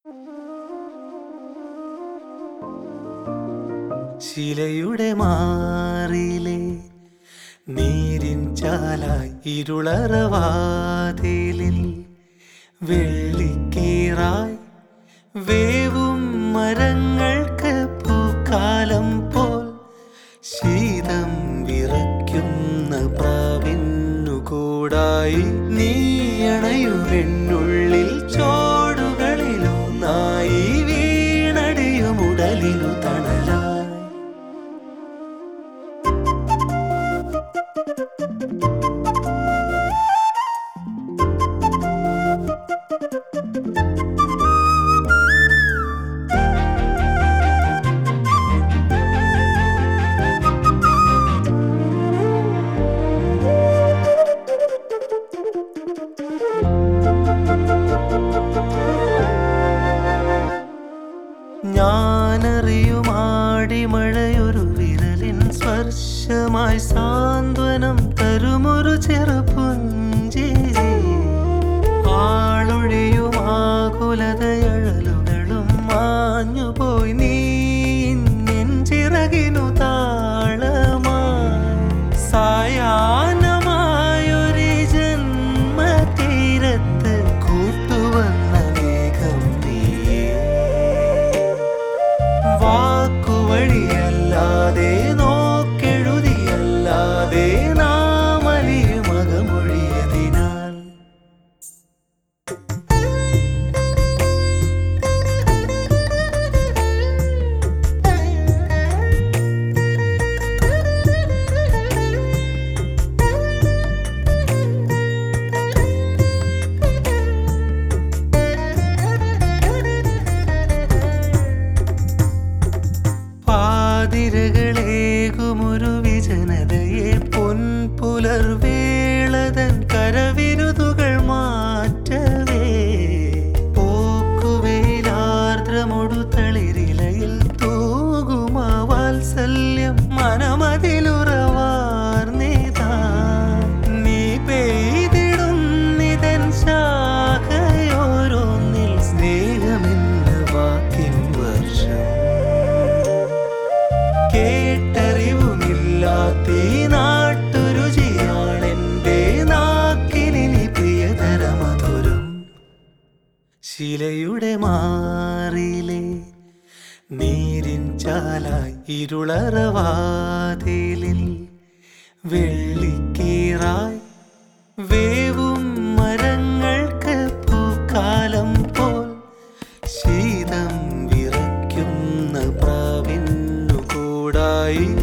ശിലയുടെ മാറിലെ നീരിൻ ചാലായി ഇരുളറവാതിലിൽ വെള്ളിക്കീറായി വേവും മരങ്ങൾക്ക് പൂക്കാലം പോൽ ശീതം വിറയ്ക്കുന്ന പ്രാവിന്നു കൂടായി നീ അണയുമെന്നുള്ളിൽ ചോടുകളിലൊന്നായി വീണടിയുമുടലിനു തണലായി ഞാനറിയുമാടിമഴയൊരു വിരലിൻ സ്പർശമായി സാന്ത്വനം തരുമൊരു ചെറുപുഞ്ചേരി ആളൊഴിയും ആകുലതയഴലുകളും മാഞ്ഞുപോയി നീ നെഞ്ചിറകിനു താളമായി സായാഹ്നമായൊരു ജന്മതീരത്ത് കൂട്ടുവന്ന മേഘം നീയേ വാക്കുവഴിയല്ലാതെ നോക്കെഴുതിയല്ലാതെ നാമലിയുമകമൊഴിയതിനാൽ പാതിരകളേകുമൊരു വിജനതയെ പൊൻപുലർവേളതൻ കരവിരുതുകൾ മാറ്റവേ പോക്കുവെയിലാർദ്രമൊടു തളിരിലയിൽ തൂകുമാ വാത്സല്യം മനമതിലുറവാർന്നിതാ നീ പെയ്തിടുന്നിതൻ ശാഖയോരോന്നിൽ സ്നേഹമെന്ന വാക്കിൻ വർഷം കേട്ടറിവുമില്ലാത്തീ നാട്ടുരുചിയാണെന്റെ നാക്കിനി പ്രിയതരമധുരം ശിലയുടെ മാറിലെ നീരിൻ ചാലായി ഇരുളറവാതിലിൽ വെള്ളിക്കീറായി വേവും മരങ്ങൾക്ക് പൂക്കാലം പോൽ ശീതം വിറയ്ക്കുന്ന പ്രാവിന്നു കൂടായി